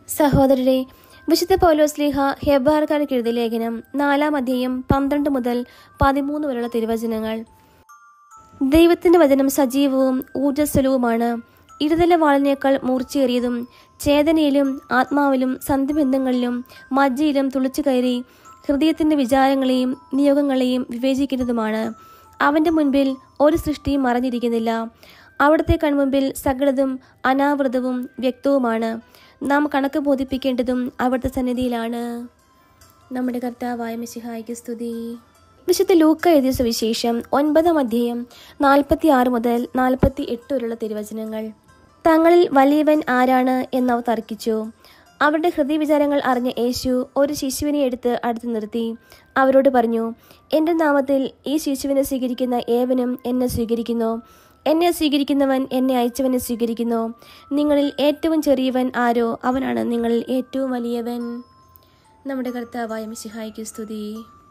സഹോദരരെ വിശുദ്ധ പൗലോസ്ലീഹ ഹെബാർക്കാർക്ക് എഴുതിയ ലേഖനം നാലാം അധ്യായം പന്ത്രണ്ട് മുതൽ പതിമൂന്ന് വരെയുള്ള തിരുവചനങ്ങൾ ദൈവത്തിന്റെ വചനം സജീവവും ഊർജ്ജസ്വലവുമാണ് ഇടതല വാളിനേക്കാൾ മൂർച്ചയേറിയതും ചേതനയിലും ആത്മാവിലും സന്ധിബന്ധങ്ങളിലും മജ്ജയിലും തുളിച്ചു കയറി ഹൃദയത്തിന്റെ വിചാരങ്ങളെയും നിയോഗങ്ങളെയും വിവേചിക്കുന്നതുമാണ് അവന്റെ മുൻപിൽ ഒരു സൃഷ്ടിയും മറഞ്ഞിരിക്കുന്നില്ല അവിടുത്തെ കൺമുമ്പിൽ സകലതും അനാവൃതവും വ്യക്തവുമാണ് നാം കണക്ക് ബോധിപ്പിക്കേണ്ടതും അവിടുത്തെ സന്നിധിയിലാണ് നമ്മുടെ കർത്താവായ മിശിഹായ്ക്ക് സ്തുതി വിശുദ്ധ ലൂക്ക എഴുതിയ സുവിശേഷം ഒൻപതാം അധ്യായം നാൽപ്പത്തി ആറ് മുതൽ നാൽപ്പത്തി എട്ട് വരെയുള്ള തിരുവചനങ്ങൾ തങ്ങളിൽ വലിയവൻ ആരാണ് എന്നവ തർക്കിച്ചു അവരുടെ ഹൃദയവിചാരങ്ങൾ അറിഞ്ഞ യേശു ഒരു ശിശുവിനെ എടുത്ത് അടുത്ത് നിർത്തി അവരോട് പറഞ്ഞു എൻ്റെ നാമത്തിൽ ഈ ശിശുവിനെ സ്വീകരിക്കുന്ന ഏവനും എന്നെ സ്വീകരിക്കുന്നു എന്നെ സ്വീകരിക്കുന്നവൻ എന്നെ അയച്ചവനെ സ്വീകരിക്കുന്നു നിങ്ങളിൽ ഏറ്റവും ചെറിയവൻ ആരോ അവനാണ് നിങ്ങളിൽ ഏറ്റവും വലിയവൻ നമ്മുടെ കർത്താവായ മിശിഹായ്ക്ക് സ്തുതി